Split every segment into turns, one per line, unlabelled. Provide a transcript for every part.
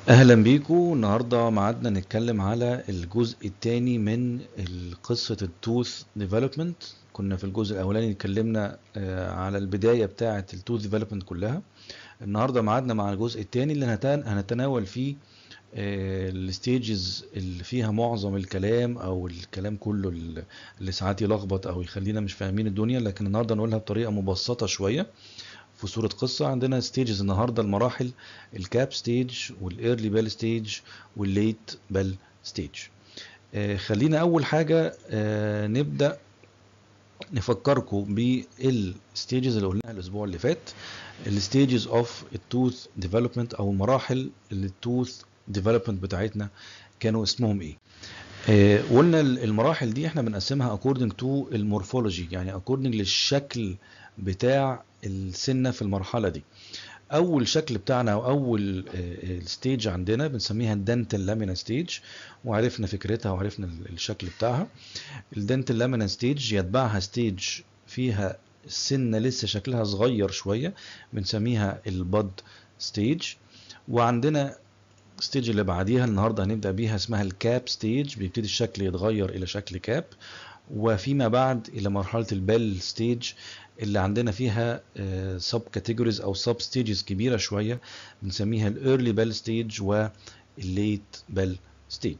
اهلا بيكم النهارده معادنا نتكلم على الجزء الثاني من قصه التوث ديفلوبمنت كنا في الجزء الاولاني اتكلمنا آه، على البدايه بتاعه التوث ديفلوبمنت كلها النهارده معادنا مع الجزء الثاني اللي هنتن- هنتناول فيه الستيجز اللي فيها معظم الكلام او الكلام كله ال- اللي ساعات يلخبط او يخلينا مش فاهمين الدنيا لكن النهارده نقولها بطريقه مبسطه شويه في صورة قصة عندنا ستيجز النهاردة المراحل الكاب ستيج والايرلي بال ستيج والليت بال ستيج خلينا أول حاجة آه، نبدأ نفكركم بالستيجز اللي قلناها الأسبوع اللي فات الستيجز اوف التوث ديفلوبمنت أو المراحل اللي التوث ديفلوبمنت بتاعتنا كانوا اسمهم ايه آه، قلنا المراحل دي احنا بنقسمها according to المورفولوجي يعني according للشكل بتاع السنة في المرحلة دي اول شكل بتاعنا او اول ستيج عندنا بنسميها الدنتال لامينا ستيج وعرفنا فكرتها وعرفنا ال- الشكل بتاعها الدنتال لامينا ستيج يتبعها ستيج فيها السنة لسه شكلها صغير شوية بنسميها الباد ستيج وعندنا الستيج اللي بعديها النهارده هنبدأ بيها اسمها الكاب ستيج بيبتدي الشكل يتغير إلى شكل كاب وفيما بعد إلى مرحلة البال ستيج اللي عندنا فيها سب كاتيجوريز أو سب ستيجز كبيرة شوية بنسميها الأيرلي بال ستيج والليت بال ستيج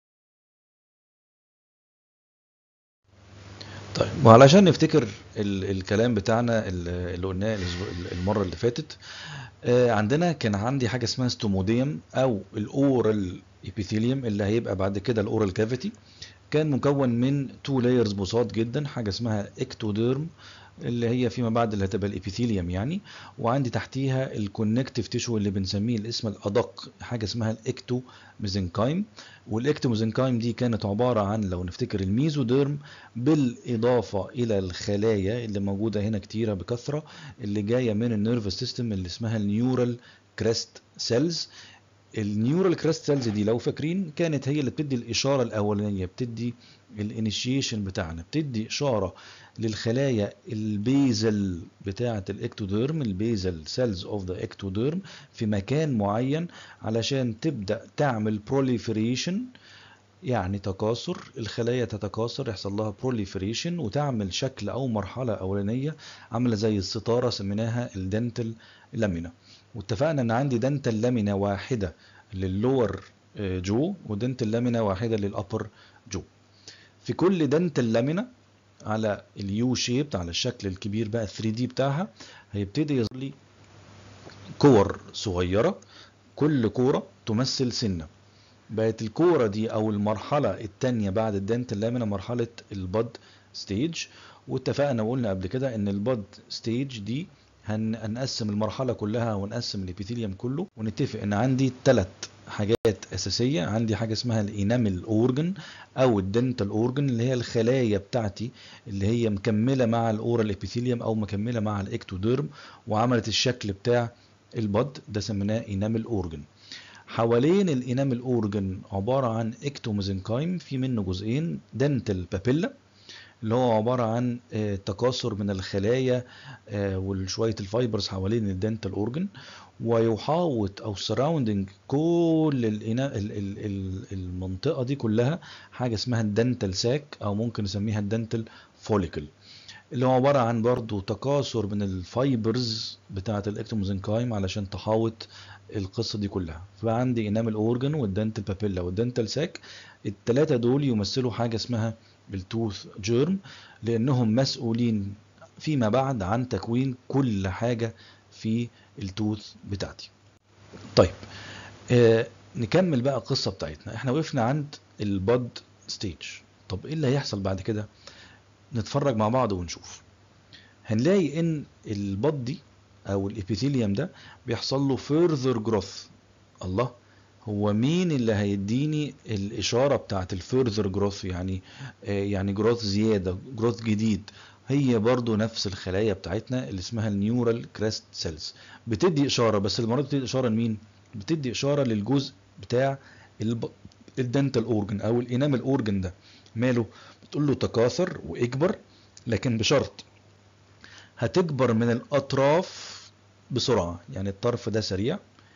طيب وعلشان نفتكر ال الكلام بتاعنا ال- اللي قلناه الأسبوع- المرة اللي فاتت آه، عندنا كان عندي حاجة اسمها ستوموديوم أو الأورال إبيثيليوم اللي هيبقى بعد كده الأورال كافيتي كان مكون من تو لايرز بساط جدا حاجة اسمها اكتوديرم اللي هي فيما بعد اللي هتبقى الابيثيليوم يعني وعندي تحتيها الكونكتيف تيشو اللي بنسميه الاسم الادق حاجه اسمها الاكتو ميزنكايم والاكتو ميزنكايم دي كانت عباره عن لو نفتكر الميزوديرم بالاضافه الى الخلايا اللي موجوده هنا كتيره بكثره اللي جايه من النيرفس سيستم اللي اسمها النيورال كريست سيلز النيورال كريست سيلز دي لو فاكرين كانت هي اللي بتدي الاشاره الاولانيه بتدي الانيشيشن بتاعنا بتدي اشاره للخلايا البيزل بتاعه الاكتوديرم البيزل سيلز اوف ذا اكتوديرم في مكان معين علشان تبدا تعمل بروليفريشن يعني تكاثر الخلايا تتكاثر يحصل لها بروليفريشن وتعمل شكل او مرحله اولانيه عامله زي الستاره سميناها الدنتال لامينا واتفقنا ان عندي دنتال لامينا واحده للور آه، جو ودنتال لامينا واحده للابر جو في كل دنتال لامينا على اليو شيبت على الشكل الكبير بقى 3 دي بتاعها هيبتدي يظهر لي كور صغيره كل كوره تمثل سنه بقت الكوره دي او المرحله الثانيه بعد الدنتال لامينا مرحله الباد ستيج واتفقنا وقلنا قبل كده ان الباد ستيج دي هن- هنقسم المرحله كلها ونقسم الابيثيليوم كله ونتفق ان عندي ثلاث حاجات اساسيه عندي حاجه اسمها الانامل اورجن او الدنتال اورجن اللي هي الخلايا بتاعتي اللي هي مكمله مع الاورال ابيثيليوم او مكمله مع الاكتوديرم وعملت الشكل بتاع البد ده سميناه انامل اورجن حوالين الانامل اورجن عباره عن اكتوميزنكايم في منه جزئين دنتال بابيلا اللي هو عباره عن آه، تكاثر من الخلايا آه، وشويه الفايبرز حوالين الدنتال اورجن ويحاوط او سراوندنج كل الإنا... ال- ال- ال- المنطقه دي كلها حاجه اسمها الدنتال ساك او ممكن نسميها الدنتال فوليكل اللي هو عباره عن برضو تكاثر من الفايبرز بتاعه الاكتوميزنكايم علشان تحاوط القصه دي كلها فعندي انامل اورجن والدنتال بابيلا والدنتال ساك الثلاثه دول يمثلوا حاجه اسمها التوث جيرم لانهم مسؤولين فيما بعد عن تكوين كل حاجه في التوث بتاعتي طيب آه نكمل بقى القصه بتاعتنا احنا وقفنا عند الباد ستيج طب ايه اللي هيحصل بعد كده نتفرج مع بعض ونشوف هنلاقي ان الباد دي او الابيثيليوم ده بيحصل له further growth الله هو مين اللي هيديني الاشاره بتاعت الفيرذر جروث يعني آه، يعني جروث زياده جروث جديد هي برضو نفس الخلايا بتاعتنا اللي اسمها النيورال كريست سيلز بتدي اشاره بس المره دي بتدي اشاره لمين بتدي اشاره للجزء بتاع الب... الدنتال اورجن او الانامل اورجن ده ماله بتقول له تكاثر واكبر لكن بشرط هتكبر من الاطراف بسرعه يعني الطرف ده سريع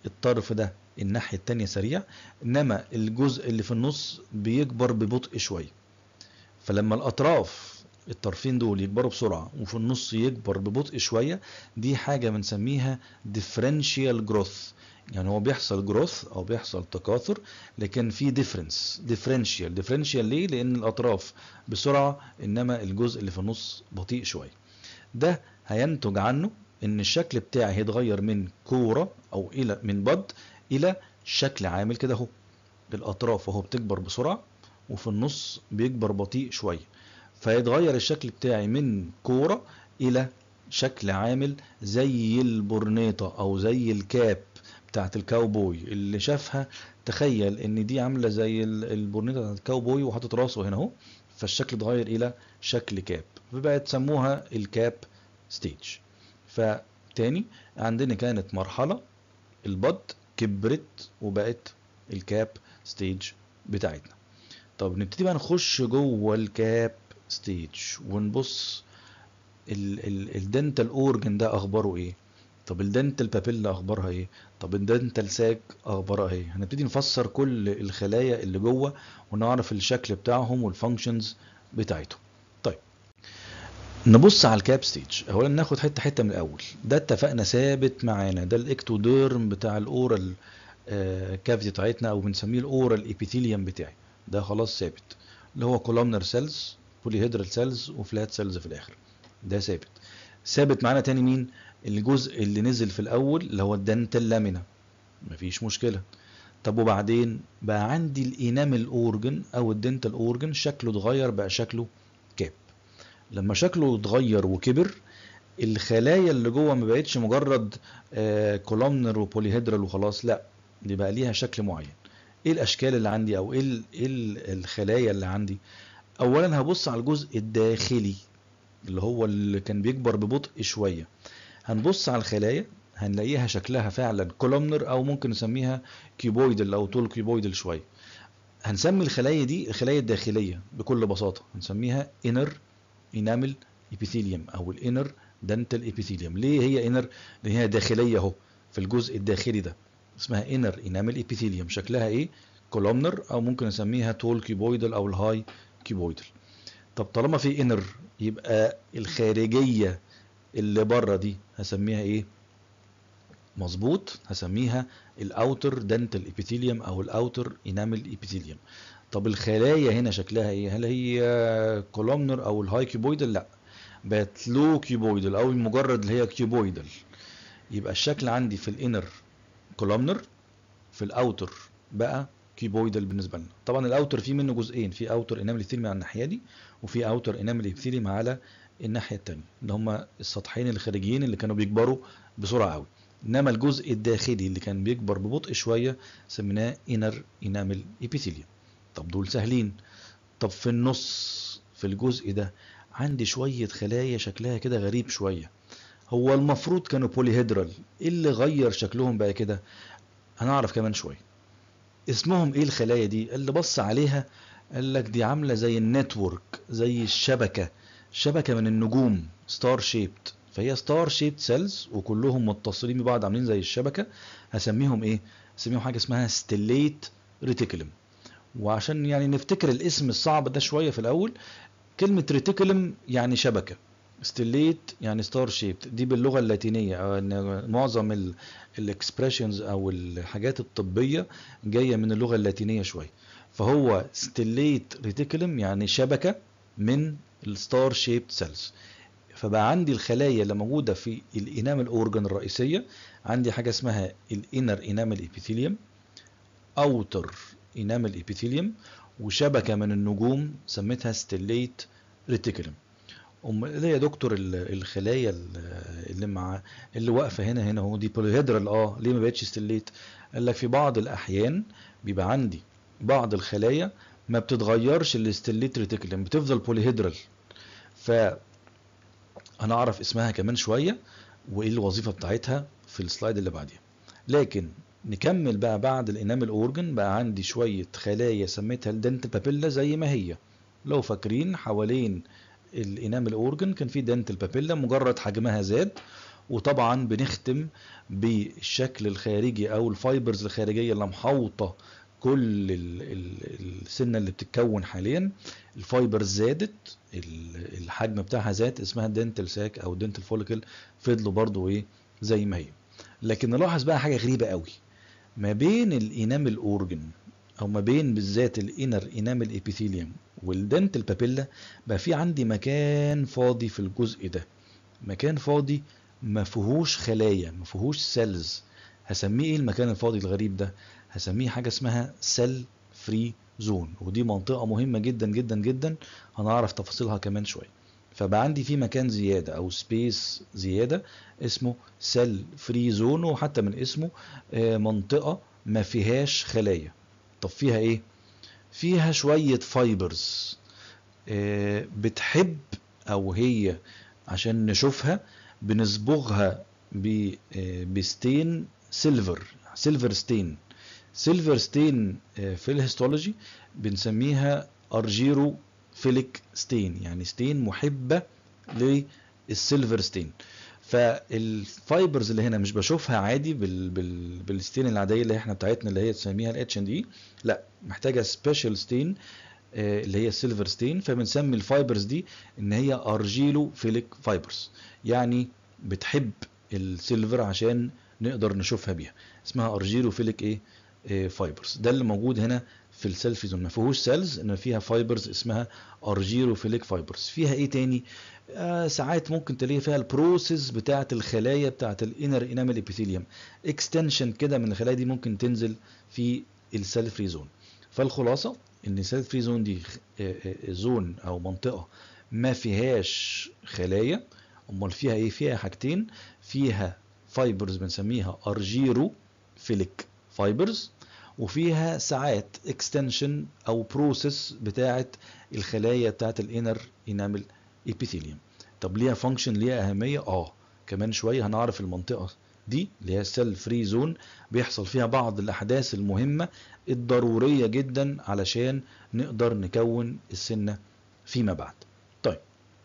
الطرف ده الناحية التانية سريع انما الجزء اللي في النص بيكبر ببطء شوية فلما الاطراف الطرفين دول يكبروا بسرعة وفي النص يكبر ببطء شوية دي حاجة بنسميها differential growth يعني هو بيحصل جروث او بيحصل تكاثر لكن في ديفرنس ديفرنشيال ديفرنشيال ليه لان الاطراف بسرعه انما الجزء اللي في النص بطيء شويه ده هينتج عنه ان الشكل بتاعي هيتغير من كوره او الى من بد الى شكل عامل كده اهو الاطراف اهو بتكبر بسرعه وفي النص بيكبر بطيء شويه فيتغير الشكل بتاعي من كوره الى شكل عامل زي البرنيطه او زي الكاب بتاعت الكاوبوي اللي شافها تخيل ان دي عامله زي البورنيطه بتاعت الكاوبوي وحاطط راسه هنا اهو فالشكل اتغير الى شكل كاب فبقت سموها الكاب ستيج فتاني عندنا كانت مرحله البد كبرت وبقت الكاب ستيج بتاعتنا طب نبتدي بقى نخش جوه الكاب ستيج ونبص الدنتال اورجن ده اخباره ايه طب الدنتال بابيلا اخبارها ايه طب الدنتال ساك اخبارها ايه هنبتدي نفسر كل الخلايا اللي جوه ونعرف الشكل بتاعهم والفانكشنز بتاعتهم طيب نبص على الكاب ستيج اولا ناخد حته حته من الاول ده اتفقنا ثابت معانا ده الاكتوديرم بتاع الاورال كافيتي بتاعتنا او بنسميه الاورال ابيثيليوم بتاعي ده خلاص ثابت اللي هو كولومنر سيلز بوليهيدرال سيلز وفلات سيلز في الاخر ده ثابت ثابت معانا تاني مين الجزء اللي نزل في الاول اللي هو الدنتال لامينا مفيش مشكله طب وبعدين بقى عندي الانامل اورجن او الدنتال اورجن شكله اتغير بقى شكله كاب لما شكله اتغير وكبر الخلايا اللي جوه ما بقتش مجرد كولومنر وبوليهيدرال وخلاص لا دي بقى ليها شكل معين ايه الاشكال اللي عندي او ايه الخلايا اللي عندي اولا هبص على الجزء الداخلي اللي هو اللي كان بيكبر ببطء شويه هنبص على الخلايا هنلاقيها شكلها فعلا كولومنر او ممكن نسميها كيوبويدل او طول كيوبويدل شويه هنسمي الخلايا دي الخلايا الداخليه بكل بساطه هنسميها انر انامل ابيثيليوم او الانر دنتال ابيثيليوم ليه هي انر لان هي داخليه اهو في الجزء الداخلي ده اسمها انر انامل ابيثيليوم شكلها ايه كولومنر او ممكن نسميها تول كيوبويدل او الهاي كيوبويدل طب طالما في انر يبقى الخارجيه اللي بره دي هسميها ايه مظبوط هسميها الاوتر دنتال ابيثيليوم او الاوتر انامل ابيثيليوم طب الخلايا هنا شكلها ايه هل هي كولومنر او الهاي كيوبويدل لا بقت لو كيوبويدل او مجرد اللي هي كيوبويدل يبقى الشكل عندي في الانر كولومنر في الاوتر بقى كيوبويدل بالنسبه لنا طبعا الاوتر فيه منه جزئين في اوتر انامل ابيثيليوم على الناحيه دي وفي اوتر انامل ابيثيليوم على الناحيه الثانيه اللي هم السطحين الخارجيين اللي كانوا بيكبروا بسرعه قوي انما الجزء الداخلي اللي كان بيكبر ببطء شويه سميناه انر انامل ابيثيليوم طب دول سهلين طب في النص في الجزء ده عندي شويه خلايا شكلها كده غريب شويه هو المفروض كانوا بوليهيدرال ايه اللي غير شكلهم بقى كده هنعرف كمان شويه اسمهم ايه الخلايا دي اللي بص عليها قال لك دي عامله زي النتورك زي الشبكه شبكه من النجوم ستار شيبت فهي ستار شيبت سيلز وكلهم متصلين ببعض عاملين زي الشبكه هسميهم ايه هسميهم حاجه اسمها ستيليت ريتيكولم وعشان يعني نفتكر الاسم الصعب ده شويه في الاول كلمه ريتيكولم يعني شبكه ستيليت يعني ستار شيبت دي باللغه اللاتينيه أو إن معظم الاكسبريشنز او الحاجات الطبيه جايه من اللغه اللاتينيه شويه فهو ستيليت ريتيكولم يعني شبكه من الستار شيبت سيلز فبقى عندي الخلايا اللي موجوده في الانامل اورجن الرئيسيه عندي حاجه اسمها الانر انامل ابيثيليوم اوتر انامل ابيثيليوم وشبكه من النجوم سميتها ستيليت ريتيكولم ام ايه يا دكتور الخلايا اللي مع اللي واقفه هنا هنا اهو دي بوليهيدرال اه ليه ما بقتش ستيليت قال لك في بعض الاحيان بيبقى عندي بعض الخلايا ما بتتغيرش الاستليت ريتيكولم بتفضل بوليهيدرال ف هنعرف اسمها كمان شويه وايه الوظيفه بتاعتها في السلايد اللي بعديها لكن نكمل بقى بعد الانامل اورجن بقى عندي شويه خلايا سميتها الدنت بابيلا زي ما هي لو فاكرين حوالين الانامل اورجن كان في دنتال بابيلا مجرد حجمها زاد وطبعا بنختم بالشكل الخارجي او الفايبرز الخارجيه اللي محاوطه كل ال- ال- السنه اللي بتتكون حاليا الفايبرز زادت ال- الحجم بتاعها زاد اسمها دنتال ساك او دنتال فوليكل فضلوا برضو ايه زي ما هي لكن نلاحظ بقى حاجه غريبه قوي ما بين الانامل اورجن او ما بين بالذات الانر انامل ابيثيليوم والدنتال بابيلا بقى في عندي مكان فاضي في الجزء ده مكان فاضي ما فيهوش خلايا ما فيهوش سيلز هسميه ايه المكان الفاضي الغريب ده هسميه حاجه اسمها سيل فري زون ودي منطقه مهمه جدا جدا جدا هنعرف تفاصيلها كمان شويه فبقى عندي في مكان زياده او سبيس زياده اسمه سيل فري زون وحتى من اسمه آه، منطقه ما فيهاش خلايا طب فيها ايه فيها شويه فايبرز آه، بتحب او هي عشان نشوفها بنصبغها ب- آه، بستين سيلفر سيلفر ستين سيلفر ستين آه، في الهيستولوجي بنسميها ارجيرو فيليك ستين يعني ستين محبة للسيلفر ستين فالفايبرز اللي هنا مش بشوفها عادي بال بال بالستين العادية اللي احنا بتاعتنا اللي هي تسميها الاتش ان دي لا محتاجة سبيشال ستين اللي هي السيلفر ستين فبنسمي الفايبرز دي ان هي ارجيلو فيليك فايبرز يعني بتحب السيلفر عشان نقدر نشوفها بيها اسمها ارجيلو فيليك ايه إيه فايبرز ده اللي موجود هنا في السيلفي زون ما فيهوش سيلز انما فيها فايبرز اسمها ارجيروفيليك فايبرز فيها ايه تاني آه ساعات ممكن تلاقي فيها البروسيس بتاعه الخلايا بتاعه الانر انامل ابيثيليوم اكستنشن كده من الخلايا دي ممكن تنزل في السيل فري زون فالخلاصه ان السيل فري زون دي آه، آه، زون او منطقه ما فيهاش خلايا امال فيها ايه فيها حاجتين فيها فايبرز بنسميها ارجيرو فيليك فايبرز وفيها ساعات اكستنشن او بروسيس بتاعه الخلايا بتاعه الانر انامل ابيثيليوم طب ليها فانكشن ليها اهميه اه كمان شويه هنعرف المنطقه دي اللي هي السيل فري زون بيحصل فيها بعض الاحداث المهمه الضروريه جدا علشان نقدر نكون السنه فيما بعد طيب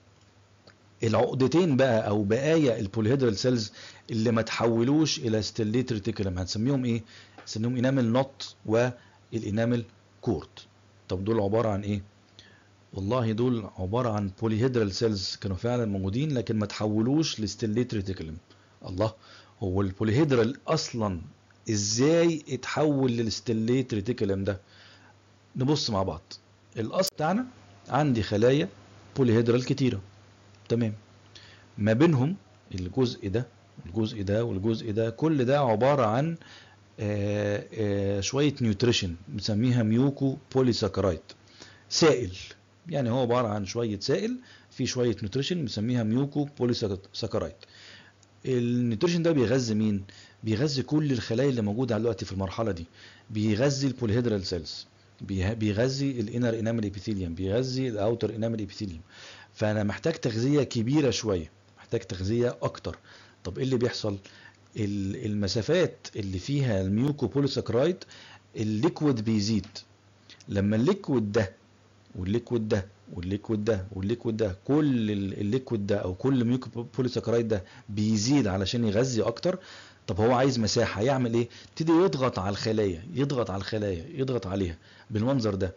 العقدتين بقى او بقايا البوليهيدرال سيلز اللي ما تحولوش الى ستيليت ريتيكولم هنسميهم ايه هنسميهم انامل نوت والانامل كورد طب دول عباره عن ايه والله دول عباره عن بوليهيدرال سيلز كانوا فعلا موجودين لكن ما تحولوش لستيليت ريتيكولم الله هو البوليهيدرال اصلا ازاي اتحول للستيليت ريتيكولم ده نبص مع بعض الاصل بتاعنا عندي خلايا بوليهيدرال كتيره تمام ما بينهم الجزء ده الجزء ده والجزء ده كل ده عبارة عن آه، آه، شوية نيوتريشن بنسميها ميوكو بوليساكرايد سائل يعني هو عبارة عن شوية سائل في شوية نيوتريشن بنسميها ميوكو بوليساكرايد النيوتريشن ده بيغذي مين بيغذي كل الخلايا اللي موجودة دلوقتي في المرحلة دي بيغذي البوليهيدرال سيلز بيغذي الانر انامل ابيثيليوم بيغذي الاوتر انامل ابيثيليوم فانا محتاج تغذيه كبيره شويه محتاج تغذيه اكتر طب ايه اللي بيحصل ال- المسافات اللي فيها الميوكو بوليساكرايد الليكويد بيزيد لما الليكويد ده والليكويد ده والليكويد ده والليكويد ده كل ال- الليكويد ده او كل ميوكو بوليساكرايد ده بيزيد علشان يغذي اكتر طب هو عايز مساحه يعمل ايه يبتدي يضغط على الخلايا يضغط على الخلايا يضغط عليها بالمنظر ده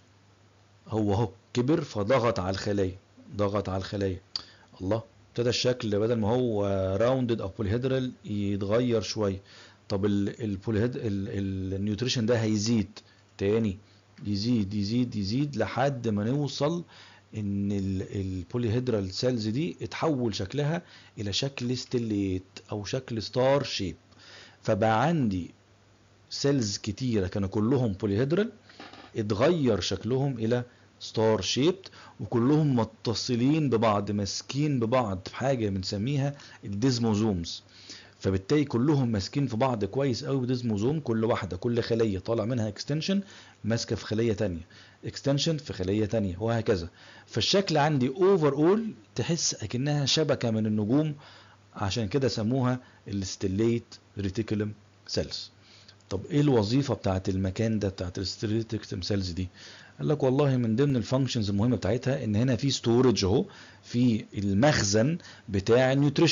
هو اهو كبر فضغط على الخلايا ضغط على الخلايا الله ابتدى الشكل بدل ما هو راوندد او بوليهيدرال يتغير شويه طب ال- البوليهيد ال- ال- النيوتريشن ده هيزيد تاني يزيد يزيد يزيد لحد ما نوصل ان ال- البوليهيدرال سيلز دي اتحول شكلها الى شكل ستيليت او شكل ستار شيب فبقى عندي سيلز كتيره كانوا كلهم بوليهيدرال اتغير شكلهم الى ستار شيبت وكلهم متصلين ببعض ماسكين ببعض في حاجه بنسميها الديزموزومز فبالتالي كلهم ماسكين في بعض كويس قوي بديزموزوم كل واحده كل خليه طالع منها اكستنشن ماسكه في خليه تانية اكستنشن في خليه تانية وهكذا فالشكل عندي اوفر اول تحس اكنها شبكه من النجوم عشان كده سموها الستيليت ريتيكولم سيلز طب ايه الوظيفه بتاعت المكان ده بتاعت الستيليت سيلز دي قال لك والله من ضمن الفانكشنز المهمه بتاعتها ان هنا في ستورج اهو في المخزن بتاع النيوتريشن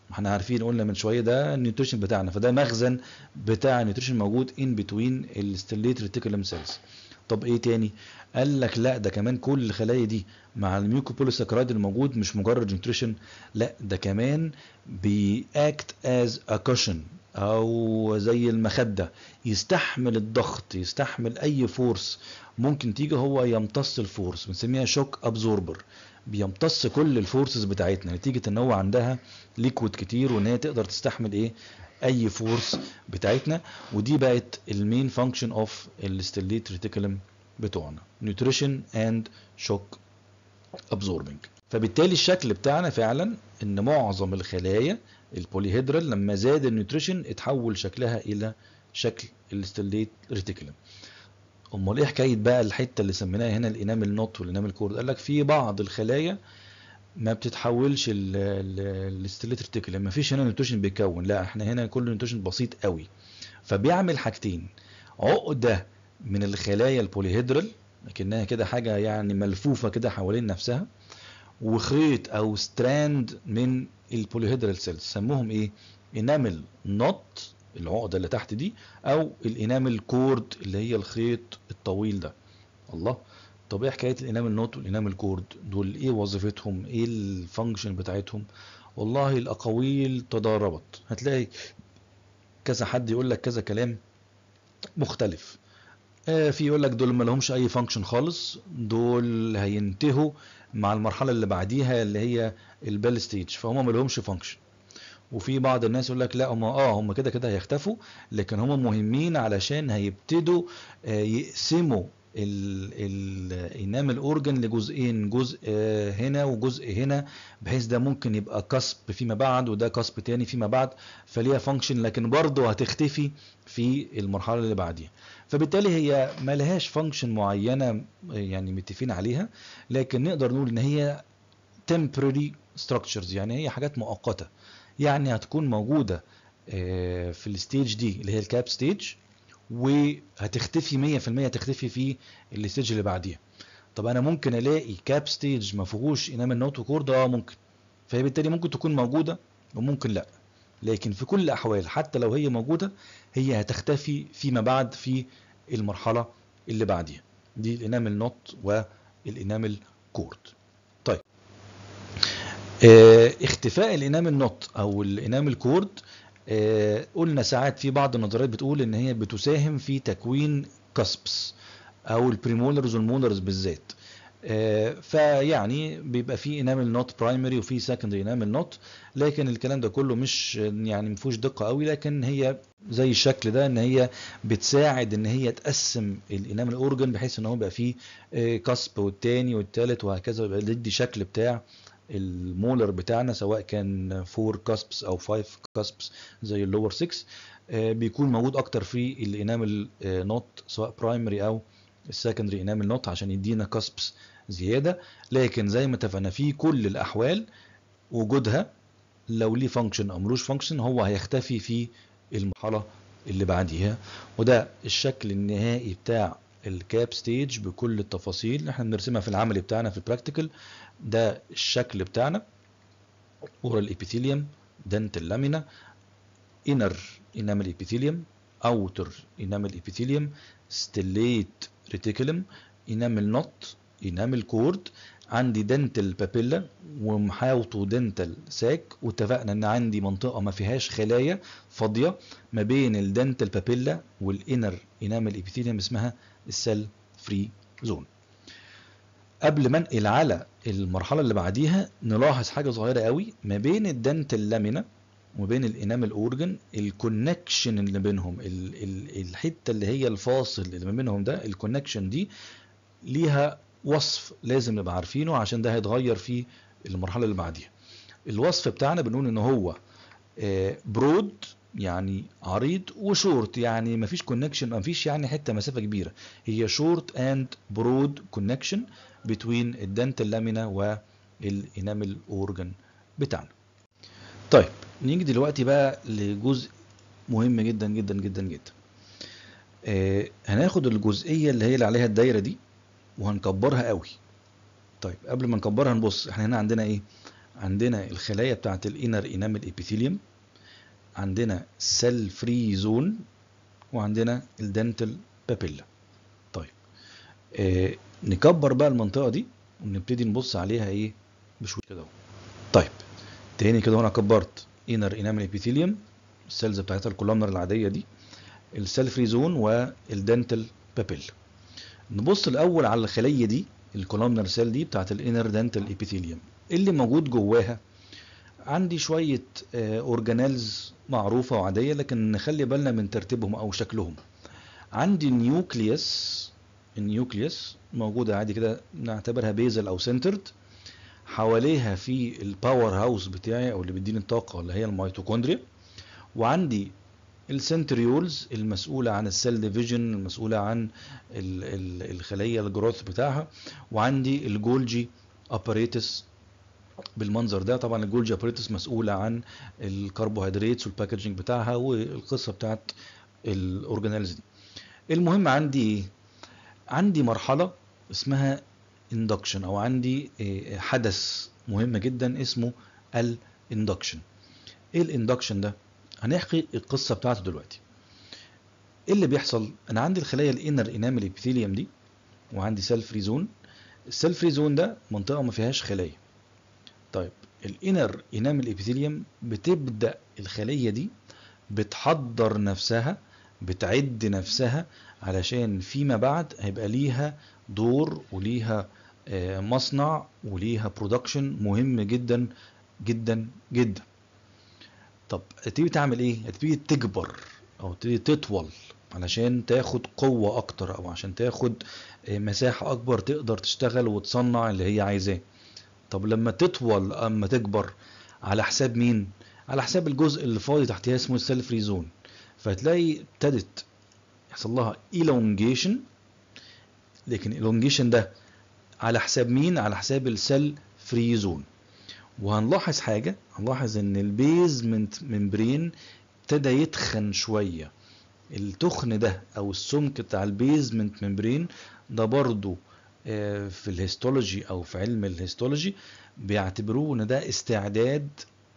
احنا عارفين قلنا من شويه ده النيوتريشن بتاعنا فده مخزن بتاع النيوتريشن موجود ان بتوين الستيليت ريتيكولم سيلز طب ايه تاني قال لك لا ده كمان كل الخلايا دي مع الميوكوبوليساكرايد الموجود مش مجرد نيوتريشن لا ده كمان بيأكت از ا كوشن او زي المخده يستحمل الضغط يستحمل اي فورس ممكن تيجي هو يمتص الفورس بنسميها شوك ابزوربر بيمتص كل الفورسز بتاعتنا نتيجه ان هو عندها ليكويد كتير وان هي تقدر تستحمل ايه اي فورس بتاعتنا ودي بقت المين فانكشن اوف الستيليت ريتيكولم بتوعنا نيوتريشن اند شوك ابزوربنج فبالتالي الشكل بتاعنا فعلا ان معظم الخلايا البوليهيدرال لما زاد النيوتريشن اتحول شكلها الى شكل الستيليت ريتيكولم امال ايه حكايه بقى الحته اللي سميناها هنا الانامل نوت والانامل كورد قال لك في بعض الخلايا ما بتتحولش الستيليت ريتيكولم ما فيش هنا نيوتريشن بيكون لا احنا هنا كل نيوتريشن بسيط قوي فبيعمل حاجتين عقده من الخلايا البوليهيدرال لكنها كده حاجه يعني ملفوفه كده حوالين نفسها وخيط او ستراند من البوليهيدرال سيلز سموهم ايه انامل نوت العقده اللي تحت دي او الانامل كورد اللي هي الخيط الطويل ده الله طب ايه حكايه الانامل نوت والانامل كورد دول ايه وظيفتهم ايه الفانكشن بتاعتهم والله الاقاويل تضاربت هتلاقي كذا حد يقول لك كذا كلام مختلف آه في يقول لك دول ما لهمش اي فانكشن خالص دول هينتهوا مع المرحله اللي بعديها اللي هي البال ستيج فهم ما لهمش فانكشن وفي بعض الناس يقول لك لا هم اه هم كده كده هيختفوا لكن هم مهمين علشان هيبتدوا آه يقسموا الانام الاورجن لجزئين جزء آه هنا وجزء هنا بحيث ده ممكن يبقى كسب فيما بعد وده كسب تاني فيما بعد فليها فانكشن لكن برضه هتختفي في المرحله اللي بعديها فبالتالي هي ما لهاش فانكشن معينه يعني متفقين عليها لكن نقدر نقول ان هي temporary structures يعني هي حاجات مؤقته يعني هتكون موجوده في الستيج دي اللي هي الكاب ستيج وهتختفي 100% تختفي في الستيج اللي بعديها طب انا ممكن الاقي كاب ستيج ما فيهوش انام النوت وكورد اه ممكن فهي بالتالي ممكن تكون موجوده وممكن لا لكن في كل الاحوال حتى لو هي موجوده هي هتختفي فيما بعد في المرحله اللي بعديها دي الانامل نوت والانامل كورد طيب اه اختفاء الانامل نوت او الانامل كورد اه قلنا ساعات في بعض النظريات بتقول ان هي بتساهم في تكوين كسبس او البريمولرز والمولرز بالذات اه فيعني بيبقى في انامل نوت برايمري وفي سكندري انامل نوت لكن الكلام ده كله مش يعني مفيهوش دقه قوي لكن هي زي الشكل ده ان هي بتساعد ان هي تقسم الانامل اورجن بحيث ان هو يبقى فيه كسب والتاني والتالت وهكذا يبقى يدي شكل بتاع المولر بتاعنا سواء كان 4 كاسبس او 5 كاسبس زي اللور 6 بيكون موجود اكتر في الانامل نوت سواء برايمري او السكندري انامل نوت عشان يدينا كاسبس زياده لكن زي ما اتفقنا في كل الاحوال وجودها لو ليه فانكشن او ملوش فانكشن هو هيختفي في المرحله اللي بعديها وده الشكل النهائي بتاع الكاب ستيج بكل التفاصيل اللي احنا بنرسمها في العملي بتاعنا في البراكتيكال ده الشكل بتاعنا اورال ابيثيليوم دنتال لامينا انر انامل ابيثيليوم اوتر انامل ابيثيليوم ستيليت ريتيكولم انامل نوت انامل كورد عندي دنتال بابيلا ومحاوطه دنتال ساك واتفقنا ان عندي منطقه ما فيهاش خلايا فاضيه ما بين الدنتال بابيلا والانر انامل ابيثيليوم اسمها السيل فري زون قبل ما انقل على المرحله اللي بعديها نلاحظ حاجه صغيره قوي ما بين الدنتال لامينا وما بين الانامل اورجن الكونكشن اللي بينهم ال ال الحته اللي هي الفاصل اللي ما بينهم ده الكونكشن دي ليها وصف لازم نبقى عارفينه عشان ده هيتغير في المرحله اللي بعديها الوصف بتاعنا بنقول ان هو برود يعني عريض وشورت يعني مفيش كونكشن مفيش يعني حته مسافه كبيره هي شورت اند برود كونكشن بين الدنتال لامينا والانامل اورجن بتاعنا طيب نيجي دلوقتي بقى لجزء مهم جدا جدا جدا جدا آه هناخد الجزئيه اللي هي اللي عليها الدايره دي وهنكبرها قوي طيب قبل ما نكبرها نبص احنا هنا عندنا ايه عندنا الخلايا بتاعت الانر انامل ابيثيليوم عندنا سيل فري زون وعندنا الدنتال بابيلا طيب آه نكبر بقى المنطقه دي ونبتدي نبص عليها ايه بشويه كده اهو طيب تاني كده وانا كبرت انر انامل ابيثيليوم السيلز بتاعتها الكولومنر العاديه دي السيل فري زون والدنتال بابيلا نبص الاول على الخليه دي الكولومنر سيل دي بتاعت الانر دنتال ابيثيليوم اللي موجود جواها عندي شويه اورجانيلز معروفه وعاديه لكن نخلي بالنا من ترتيبهم او شكلهم عندي نيوكليوس النيوكليوس موجوده عادي كده نعتبرها بيزل او سنترد حواليها في الباور هاوس بتاعي او اللي بيديني الطاقه اللي هي الميتوكوندريا وعندي السنتريولز المسؤولة عن السيل ديفيجن المسؤولة عن ال ال الخلية الجروث بتاعها وعندي الجولجي اباريتس بالمنظر ده طبعا الجولجي اباريتس مسؤولة عن الكربوهيدرات والباكجينج بتاعها والقصة بتاعت الاورجانيلز دي المهم عندي ايه عندي مرحلة اسمها اندكشن او عندي حدث مهم جدا اسمه الاندكشن ايه الاندكشن ده هنحكي القصه بتاعته دلوقتي ايه اللي بيحصل انا عندي الخلايا الانر انامل ابيثيليوم دي وعندي سيل فري زون السيل فري زون ده منطقه ما فيهاش خلايا طيب الانر انامل ابيثيليوم بتبدا الخليه دي بتحضر نفسها بتعد نفسها علشان فيما بعد هيبقى ليها دور وليها مصنع وليها برودكشن مهم جدا جدا جدا طب هتبتدي تعمل ايه هتبتدي تكبر او تبتدي تطول علشان تاخد قوة اكتر او عشان تاخد مساحة اكبر تقدر تشتغل وتصنع اللي هي عايزاه طب لما تطول اما تكبر على حساب مين على حساب الجزء اللي فاضي تحتها اسمه السيل فري زون فهتلاقي ابتدت يحصل لها elongation لكن elongation ده على حساب مين على حساب السيل فري زون وهنلاحظ حاجة هنلاحظ ان البيزمنت ممبرين ابتدى يتخن شوية التخن ده او السمك بتاع البيزمنت ممبرين ده برضو في الهيستولوجي او في علم الهيستولوجي بيعتبروه ان ده استعداد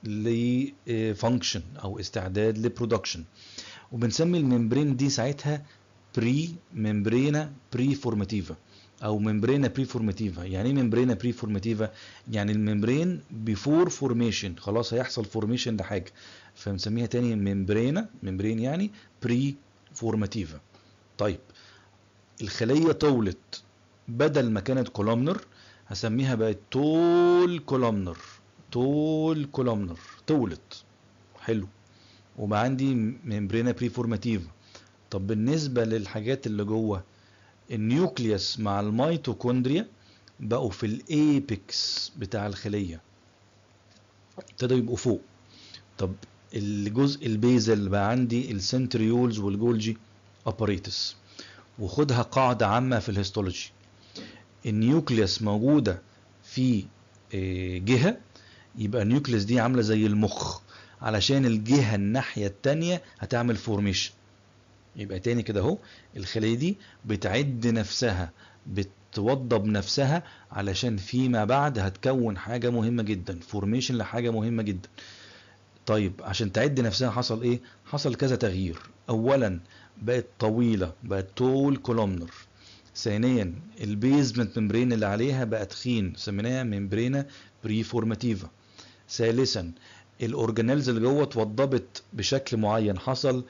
لفانكشن او استعداد لبرودكشن وبنسمي الممبرين دي ساعتها بري ممبرينا بري فورماتيفا او ممبرينا بري فورماتيفا يعني ايه ممبرينا بري فورماتيفا يعني الممبرين بيفور فورميشن خلاص هيحصل فورميشن لحاجه فبنسميها تاني ممبرينا ممبرين يعني بري فورماتيفا طيب الخليه طولت بدل ما كانت كولومنر هسميها بقت طول كولومنر طول كولومنر طولت حلو وبقى عندي ممبرينا بري فورماتيفا طب بالنسبه للحاجات اللي جوه النيوكليوس مع الميتوكوندريا بقوا في الايبكس بتاع الخليه ابتدوا يبقوا فوق طب الجزء البيزل بقى عندي السنتريولز والجولجي اباريتس وخدها قاعده عامه في الهيستولوجي النيوكليوس موجوده في جهه يبقى النيوكليوس دي عامله زي المخ علشان الجهه الناحيه التانية هتعمل فورميشن يبقى تاني كده اهو الخليه دي بتعد نفسها بتوضب نفسها علشان فيما بعد هتكون حاجه مهمه جدا فورميشن لحاجه مهمه جدا طيب عشان تعد نفسها حصل ايه حصل كذا تغيير اولا بقت طويله بقت طول كولومنر ثانيا البيزمنت ممبرين اللي عليها بقى تخين سميناها ممبرينا بري فورماتيفا ثالثا الاورجانيلز اللي جوه اتوضبت بشكل معين حصل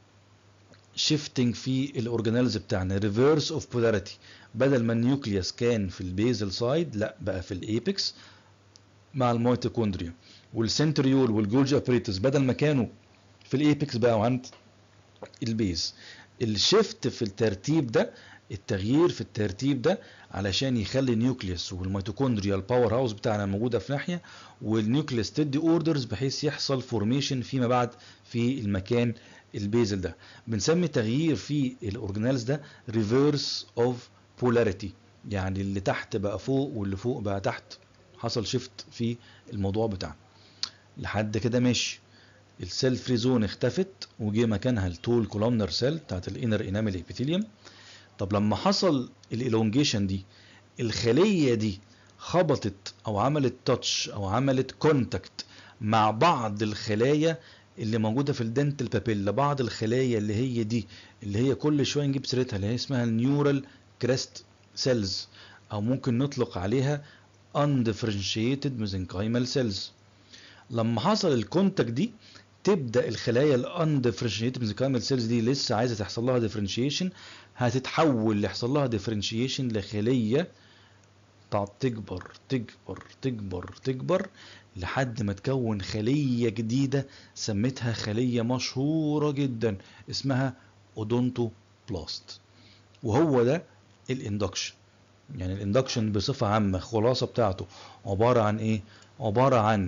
شيفتنج في الاورجانيلز بتاعنا ريفيرس اوف بولاريتي بدل ما النيوكليوس كان في البيزل سايد لا بقى في الايبكس مع الميتوكوندريا والسنتريول والجولجي ابريتس بدل ما كانوا في الايبكس بقوا عند البيز الشيفت في الترتيب ده التغيير في الترتيب ده علشان يخلي النيوكليوس والميتوكوندريا الباور هاوس بتاعنا موجوده في ناحيه والنيوكليوس تدي اوردرز بحيث يحصل فورميشن فيما بعد في المكان البيزل ده بنسمي تغيير في الاورجانيلز ده ريفيرس اوف بولاريتي يعني اللي تحت بقى فوق واللي فوق بقى تحت حصل شيفت في الموضوع بتاعنا لحد كده ماشي السيل فري زون اختفت وجه مكانها التول كولومنر سيل بتاعت الانر انامل ابيثيليوم طب لما حصل الالونجيشن دي الخليه دي خبطت او عملت تاتش او عملت كونتاكت مع بعض الخلايا اللي موجوده في الدنتال بابيلا بعض الخلايا اللي هي دي اللي هي كل شويه نجيب سيرتها اللي هي اسمها النيورال كريست سيلز او ممكن نطلق عليها undifferentiated mesenchymal cells لما حصل الكونتاكت دي تبدا الخلايا الاندفرنشيتد mesenchymal سيلز دي لسه عايزه تحصل لها ديفرنشيشن هتتحول يحصل لها ديفرنشيشن لخليه تقعد تكبر تكبر تكبر تكبر لحد ما تكون خليه جديده سميتها خليه مشهوره جدا اسمها اودونتوبلاست وهو ده الاندكشن يعني الاندكشن بصفه عامه خلاصه بتاعته عباره عن ايه عباره عن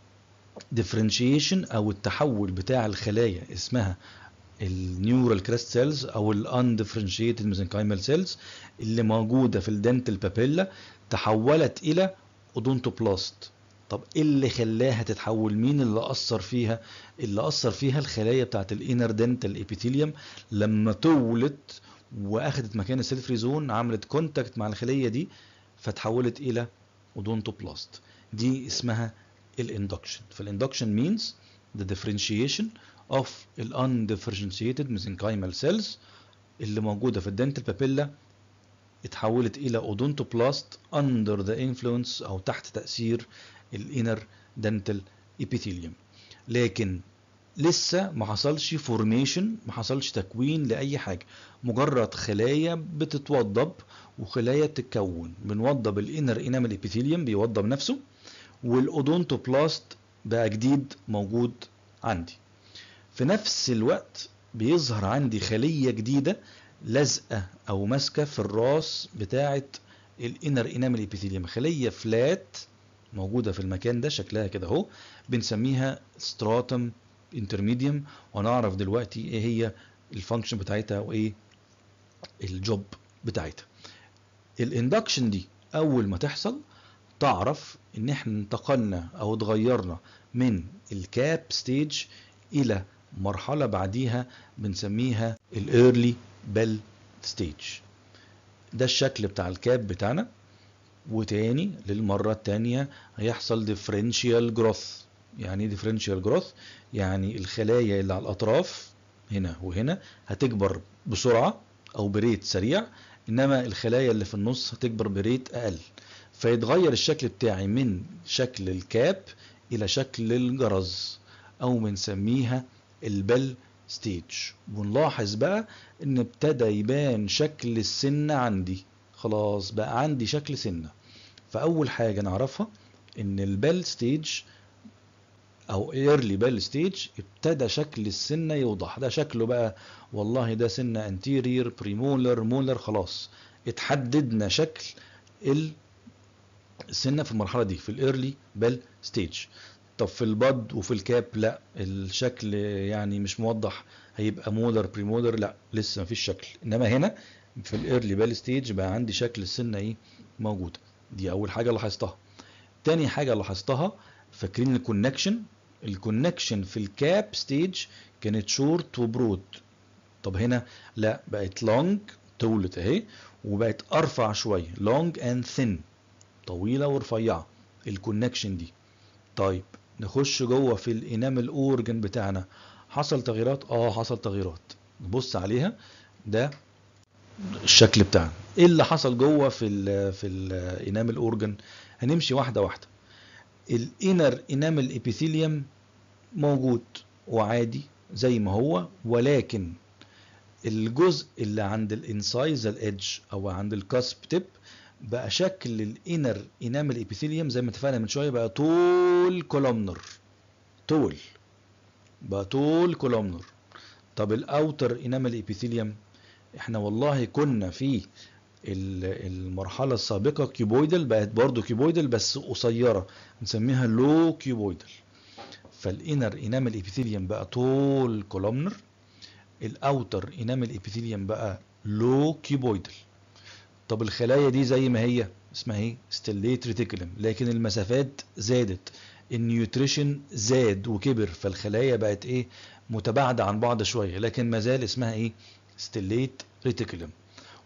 differentiation او التحول بتاع الخلايا اسمها النيورال كريست سيلز او الاندفرنشيتد ميزنكايمال سيلز اللي موجوده في الدنتال بابيلا تحولت الى اودونتوبلاست طب ايه اللي خلاها تتحول مين اللي اثر فيها اللي اثر فيها الخلايا بتاعت الانر دنتال ابيثيليوم لما طولت واخدت مكان السيل فري زون عملت كونتاكت مع الخليه دي فتحولت الى اودونتوبلاست دي اسمها الاندكشن فالاندكشن means the differentiation of ال undifferentiated mesenchymal cells اللي موجودة في الدنتال بابيلا اتحولت إلى اودونتوبلاست under the influence أو تحت تأثير الانر دنتال epithelium لكن لسه ما حصلش فورميشن ما حصلش تكوين لأي حاجة مجرد خلايا بتتوضب وخلايا بتتكون بنوضب الانر انامل epithelium بيوضب نفسه والاودونتوبلاست بقى جديد موجود عندي في نفس الوقت بيظهر عندي خلية جديدة لازقة او ماسكة في الراس بتاعة الانر انامل ابيثيليوم خلية فلات موجودة في المكان ده شكلها كده اهو بنسميها ستراتم انترميديوم ونعرف دلوقتي ايه هي الفانكشن بتاعتها وايه الجوب بتاعتها الاندكشن دي اول ما تحصل تعرف ان احنا انتقلنا او اتغيرنا من الكاب ستيج الى مرحله بعديها بنسميها الايرلي بيل ستيج ده الشكل بتاع الكاب بتاعنا وتاني للمره التانيه هيحصل ديفرنشيال جروث يعني ايه ديفرنشيال جروث يعني الخلايا اللي على الاطراف هنا وهنا هتكبر بسرعه او بريت سريع انما الخلايا اللي في النص هتكبر بريت اقل فيتغير الشكل بتاعي من شكل الكاب الى شكل الجرز او بنسميها البل ستيج ونلاحظ بقى ان ابتدى يبان شكل السنة عندي خلاص بقى عندي شكل سنة فاول حاجة نعرفها ان البل ستيج او ايرلي بل ستيج ابتدى شكل السنة يوضح ده شكله بقى والله ده سنة انتيرير بريمولر مولر خلاص اتحددنا شكل ال السنه في المرحله دي في الايرلي بيل ستيج طب في البد وفي الكاب لا الشكل يعني مش موضح هيبقى مولر بريمولر لا لسه مفيش شكل انما هنا في الايرلي بيل ستيج بقى عندي شكل السنه ايه موجوده دي اول حاجه لاحظتها تاني حاجه لاحظتها فاكرين الكونكشن الكونكشن في الكاب ستيج كانت شورت وبرود طب هنا لا بقت لونج طولت اهي وبقت ارفع شويه لونج اند ثين طويله ورفيعه الكونكشن دي طيب نخش جوه في الانامل اورجن بتاعنا حصل تغييرات اه حصل تغييرات نبص عليها ده الشكل بتاعنا ايه اللي حصل جوه في ال في الانامل اورجن هنمشي واحده واحده الانر انامل ابيثيليوم موجود وعادي زي ما هو ولكن الجزء اللي عند الانسايزال ايدج او عند الكاسب تيب بقى شكل الانر انامل ابيثيليوم زي ما اتفقنا من شويه بقى طول كولومنر طول بقى طول كولومنر طب الاوتر انامل ابيثيليوم احنا والله كنا في المرحله السابقه كيوبويدال بقت برضو كيوبويدال بس قصيره نسميها لو كيوبويدال فالانر انامل ابيثيليوم بقى طول كولومنر الاوتر انامل ابيثيليوم بقى لو كيوبويدال طب الخلايا دي زي ما هي اسمها ايه ستيليت ريتيكولم لكن المسافات زادت النيوتريشن زاد وكبر فالخلايا بقت ايه متباعده عن بعض شويه لكن ما زال اسمها ايه ستيليت ريتيكولم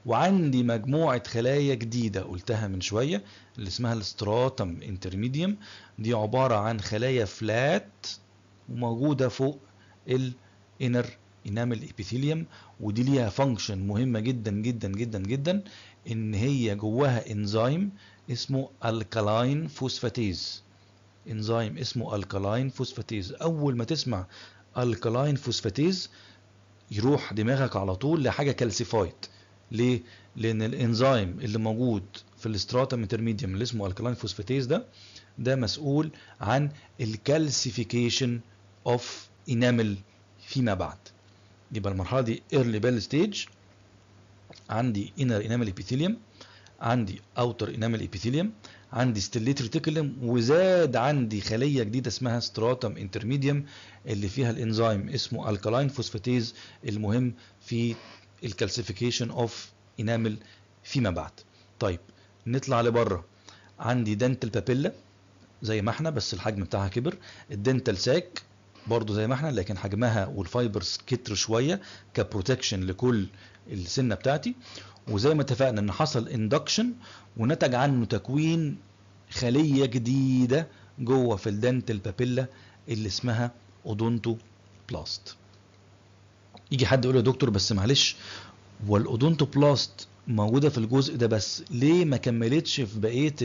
وعندي مجموعة خلايا جديدة قلتها من شوية اللي اسمها الستراتم انترميديوم دي عبارة عن خلايا فلات وموجودة فوق الانر انامل ابيثيليوم ودي ليها فانكشن مهمة جدا جدا جدا جدا ان هي جواها انزيم اسمه الكالاين فوسفاتيز انزيم اسمه الكالاين فوسفاتيز اول ما تسمع الكالاين فوسفاتيز يروح دماغك على طول لحاجه كالسيفايد ليه لان الانزيم اللي موجود في الاستراتم انترميديوم اللي اسمه الكالاين فوسفاتيز ده ده مسؤول عن الكالسيفيكيشن اوف انامل فيما بعد يبقى المرحله دي ايرلي بيل ستيج عندي انر انامل ابيثيليوم عندي اوتر انامل ابيثيليوم عندي ستيليت ريتيكولم وزاد عندي خليه جديده اسمها ستراتم انترميديوم اللي فيها الانزيم اسمه الكالاين فوسفاتيز المهم في الكالسيفيكيشن اوف انامل فيما بعد طيب نطلع لبره عندي دنتال بابيلا زي ما احنا بس الحجم بتاعها كبر الدنتال ساك برضو زي ما احنا لكن حجمها والفايبرز كتر شويه كبروتكشن لكل السنه بتاعتي وزي ما اتفقنا ان حصل اندكشن ونتج عنه تكوين خليه جديده جوه في الدنتال بابيلا اللي اسمها اودونتو بلاست يجي حد يقول له يا دكتور بس معلش والاودونتو بلاست موجوده في الجزء ده بس ليه ما كملتش في بقيه